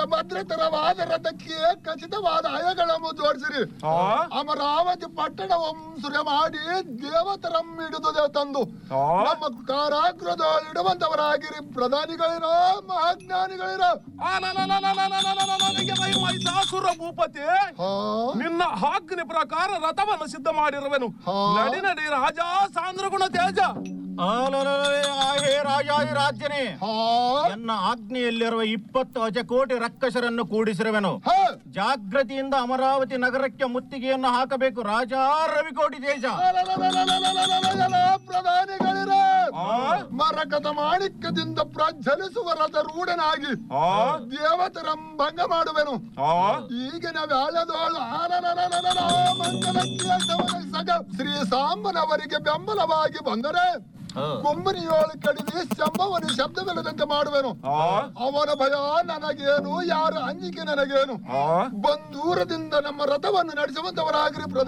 ಭದ್ರತರವಾದ ರಥಕ್ಕೆ ಖಚಿತವಾದ ಹಯಗಳನ್ನು ಜೋಡಿಸಿರಿ ಆ ಅಮರಾವತಿ ಪಟ್ಟಣವಂ ಸುರೆ ಮಾಡಿ ದೇವತರಂ ಹಿಡಿದು ತಂದು ಆ ನಮ್ಮ ಕಾರಾಗೃಹದಲ್ಲಿಡುವಂತವರಾಗಿರಿ ಪ್ರಧಾನಿಗಳಿರೋ ಮಹಾಜ್ಞಾನಿಗಳಿರೋ ಆ, ನ, ನ, ನ, ನ, ನ, ನ, ನ, ನ, ನ, ನನಗೆ ಮೈ ಮಹಿಷಾಸುರ ಭೂಪತಿ ಹಾ ನಿನ್ನ ಆಜ್ಞೆ ಪ್ರಕಾರ ರಥವನ್ನು ಸಿದ್ಧ ಮಾಡಿರುವೆನು ಹಾ. ನಡಿ ನಡಿ ರಾಜ ಸಾಂದ್ರಗುಣ ತೇಜ ಆಲಲಲಲೆ, ಆ ಹೇ ರಾಜಾಧಿರಾಜ್ಯನೇ ಹಾ ನನ್ನ ಆಜ್ಞೆಯಲ್ಲಿರುವ ಇಪ್ಪತ್ತು ಅಜಕೋಟಿ ರಕ್ಕಸರನ್ನು ಕೂಡಿಸಿರುವೆನು ಹಾ ಜಾಗೃತಿಯಿಂದ ಅಮರಾವತಿ ನಗರಕ್ಕೆ ಮುತ್ತಿಗೆಯನ್ನು ಹಾಕಬೇಕು ರಾಜ ರವಿಕೋಟಿ ದೇಶ ಅಲಲಲಲಲಲಲಲಲ, ಪ್ರಧಾನಿಗಳಿರೋ ಆ ಮರಕದ ಮಾಣಿಕ್ಯದಿಂದ ಪ್ರಜ್ವಲಿಸುವ ರಥ ರೂಢನಾಗಿ ಆ ದೇವತರಂ ಭಂಗ ಮಾಡುವೆನು ಆ ಈಗಿನ ವ್ಯಾಳದೋಳು ಆಲಲಲಲಲಲ, ಮಂಗಲಕ್ಕೆ ಸವನೈಸಗ ಶ್ರೀ ಸಾಂಬನವರಿಗೆ ಬೆಂಬಲವಾಗಿ ಬಂದರೆ ಕುಂಬನಿಯೋಳು ಕಡಿದು ಶಂಭವನು ಶಬ್ದವಿಲ್ಲದಂತೆ ಮಾಡುವೆನು ಆ ಅವನ ಭಯ ನನಗೇನು ಯಾರ ಅಂಜಿಕೆ ನನಗೇನು ಆ ಬಂದೂರದಿಂದ ನಮ್ಮ ರಥವನ್ನು ನಡೆಸುವಂತವರಾಗಿರಿ ಪ್ರಧಾನ